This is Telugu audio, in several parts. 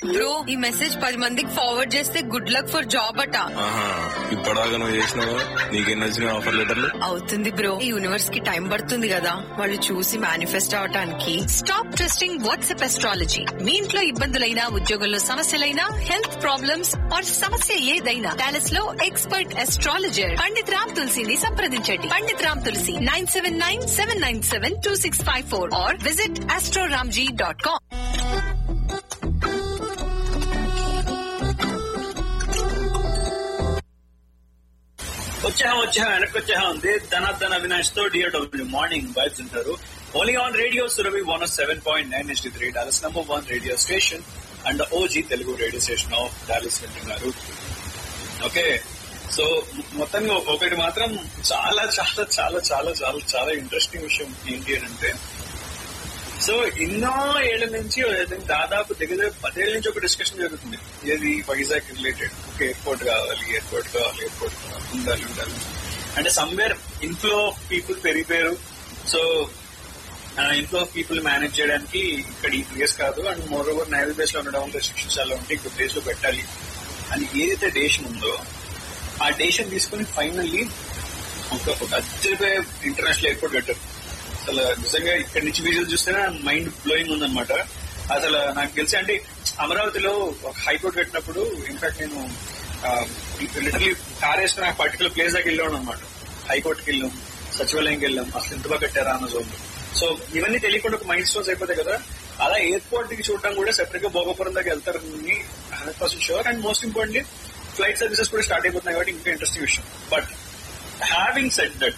బ్రో ఈ మెసేజ్ పది మందికి ఫార్వర్డ్ చేస్తే గుడ్ లక్ ఫర్ జాబ్ అట ఆహా ఇప్పటిదాకా నువ్వు చేసినావు నీకెన్ని వచ్చినాయి ఆఫర్ లెటర్లు అవుతుంది బ్రో ఈ యూనివర్స్ కి టైం పడుతుంది కదా వాళ్ళు చూసి మేనిఫెస్ట్ అవటానికి స్టాప్ ట్రస్టింగ్ వాట్సాప్ ఎస్ట్రాలజీ మీ ఇంట్లో ఇబ్బందులైనా ఉద్యోగంలో సమస్యలైనా హెల్త్ ప్రాబ్లమ్స్ ఆర్ సమస్య ఏదైనా డాలస్ లో ఎక్స్పర్ట్ ఎస్ట్రాలజర్ పండిత్ రామ్ తులసిని సంప్రదించండి Pandit Ram Tulasi nine seven nine seven nine seven two six five four or visit astroramji dot com వచ్చాం వచ్చాం వెనక్కి వచ్చాం ఉంది ధనాధన అవినాష్ తో డిఓడబ్ల్యూ మార్నింగ్ వైబ్స్ ఉంటారు only on radio Surabhi one seven point nine S three Dallas number one radio station and OG Telugu radio station of Dallas వింటున్నారు ఓకే సో మొత్తంగా ఒకటి మాత్రం చాలా చాలా చాలా చాలా చాలా చాలా ఇంట్రెస్టింగ్ విషయం ఏంటి అని అంటే సో ఎన్నో ఏళ్ల నుంచి దాదాపు దగ్గర దగ్గర పదేళ్ల నుంచి ఒక డిస్కషన్ జరుగుతుంది ఏది వైజాగ్ రిలేటెడ్ ఒక ఎయిర్పోర్ట్ కావాలి ఎయిర్పోర్ట్ కావాలి ఎయిర్పోర్ట్ కావాలి ఉండాలి ఉండాలి అంటే సమ్వేర్ ఇన్ఫ్లో పీపుల్ పెరిగిపోయారు so inflow of people manage చేయడానికి ఇక్కడ ఈ ప్లేస్ కాదు and moreover naval base లో ఉండడం వల్ల రెస్ట్రిక్షన్స్ చాలా ఉంటే ఇంకో ప్లేస్ లో పెట్టాలి అని ఏదైతే దేశం ఉందో ఆ దేశం తీసుకుని ఫైనల్లీ ఒక ఒక అద్దెపోయే ఇంటర్నేషనల్ ఎయిర్పోర్ట్ పెట్టారు అసలు నిజంగా ఇక్కడి నుంచి విజువల్ చూస్తేనే మైండ్ బ్లోయింగ్ ఉందన్నమాట అసలు నాకు తెలిసి అంటే అమరావతిలో ఒక హైకోర్టు పెట్టినప్పుడు ఇన్ఫాక్ట్ నేను లిటరలీ కార్ వేసుకుని ఆ పర్టికులర్ ప్లేస్ దాకా వెళ్ళాను అనమాట హైకోర్టుకి వెళ్ళాం సచివాలయంకి వెళ్ళాం అసలు ఎంత బాగా కట్టారా అన్న జోన్ సో ఇవన్నీ తెలియకుండా ఒక మైండ్ స్టోన్స్ అయిపోతాయి కదా అలా ఎయిర్పోర్ట్ కి చూడడం కూడా సెపరేట్ గా భోగపురం దాకా వెళ్తారని hundred percent sure and most importantly flight services కూడా స్టార్ట్ అయిపోతున్నాయి కాబట్టి ఇంకా ఇంట్రెస్టింగ్ విషయం బట్ హ్యావింగ్ సెట్ దట్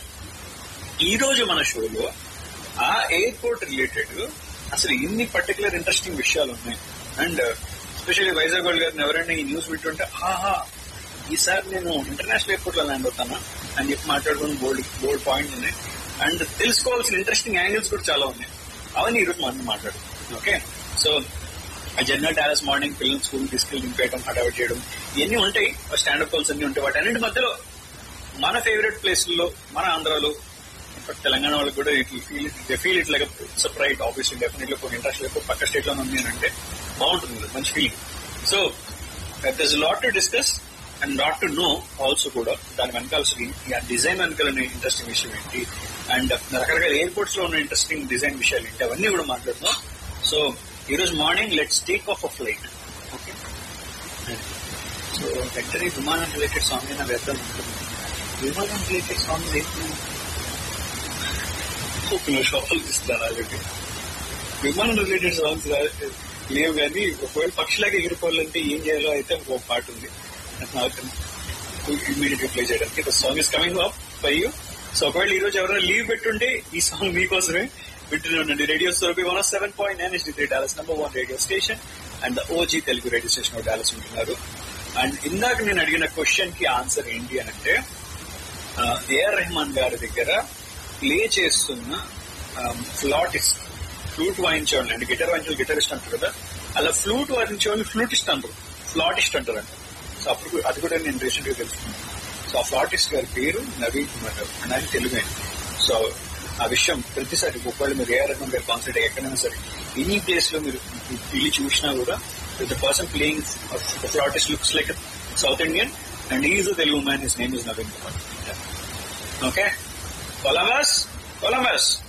ఈ రోజు మన షోలో ఆ ఎయిర్పోర్ట్ రిలేటెడ్ అసలు ఎన్ని పర్టికులర్ ఇంట్రెస్టింగ్ విషయాలు ఉన్నాయి అండ్ ఎస్పెషల్లీ వైజాగ్ వాళ్ళు గారిని ఎవరైనా ఈ న్యూస్ వింటుంటే ఆహా ఈసారి నేను ఇంటర్నేషనల్ ఎయిర్పోర్ట్ లో ల్యాండ్ అవుతానా అని చెప్పి మాట్లాడుకుని బోల్డ్ బోల్డ్ పాయింట్స్ ఉన్నాయి అండ్ తెలుసుకోవాల్సిన ఇంట్రెస్టింగ్ యాంగిల్స్ కూడా చాలా ఉన్నాయి అవన్నీ ఈ రోజు మనం మాట్లాడుతున్నాం okay so general Dallas morning పిల్లలు స్కూల్ తీసుకెళ్ళి దింపేయడం హడావిడి చేయడం ఇవన్నీ ఉంటాయి స్టాండప్ కాల్స్ అన్ని ఉంటాయి వాటి అన్నింటి మధ్యలో మన ఫేవరెట్ ప్లేస్లలో మన ఆంధ్రాలో తెలంగాణ వాళ్ళకి కూడా it feel it feel it like separate obviously definitely ఒక ఇంట్రెస్ట్ లేకపోతే పక్క స్టేట్ లో ఉంది అని అంటే బాగుంటుంది మంచి feeling so thus lot to discuss and not to know also కూడా దాని వెనకాల్సి ఆ డిజైన్ వెనకాల ఇంట్రెస్టింగ్ విషయం ఏంటి అండ్ రకరకాల ఎయిర్పోర్ట్స్ లో ఉన్న ఇంట్రెస్టింగ్ డిజైన్ విషయాలు ఏంటి అవన్నీ కూడా మాట్లాడుతున్నాం సో ఈ రోజు morning let's take off a flight okay so వెంటనే విమానం రిలేటెడ్ సాంగ్ అయినా వేద్దాం విమానం రిలేటెడ్ సాంగ్స్ ఏంటి ఒక షాపులు ఇస్తారు అలాగే విమానం రిలేటెడ్ సాంగ్స్ లేవు కానీ ఒకవేళ పక్షులాగా ఎగిరిపోవాలంటే ఏం చేయాలో అయితే ఒక పాట ఉంది ఇమీడియట్ గా ప్లే చేయడానికి the song is coming up by you so ఒకవేళ ఈ రోజు ఎవరైనా లీవ్ పెట్టుంటే ఈ సాంగ్ మీకోసమే వింటూనే ఉండండి radio Surabhi one seven point nine S three Dallas number one radio station and OG Telugu radio station of Dallas ఉంటున్నారు అండ్ ఇందాక నేను అడిగిన క్వశ్చన్ కి ఆన్సర్ ఏంటి అని అంటే ఏఆర్ రెహమాన్ గారి దగ్గర ప్లే చేస్తున్న ఫ్లాటిస్ట్ ఫ్లూట్ వాయించేవాళ్ళు అంటే గిటార్ వాయించే గిటారిస్ట్ అంటారు కదా అలా ఫ్లూట్ వాయించేవాళ్ళు ఫ్లూటిస్ట్ అంటారు ఫ్లాటిస్ట్ అంటారు అంట సో అప్పుడు అది కూడా నేను రీసెంట్ గా తెలుసుకున్నాను సో ఆ ఫ్లాటిస్ట్ గారి పేరు నవీన్ కుమార్ గారు అండ్ ఆయన తెలుగు సో ఆ విషయం ప్రతిసారి ఒకవేళ మీరు ఏ రకం గారు కాన్సర్ట్ ఎక్కడైనా సరే ఎనీ ప్లేస్ లో మీరు వెళ్ళి చూసినా కూడా the person playing flautist looks like South Indian and is Telugu man his name is Naveen Kumar okay Columbus Columbus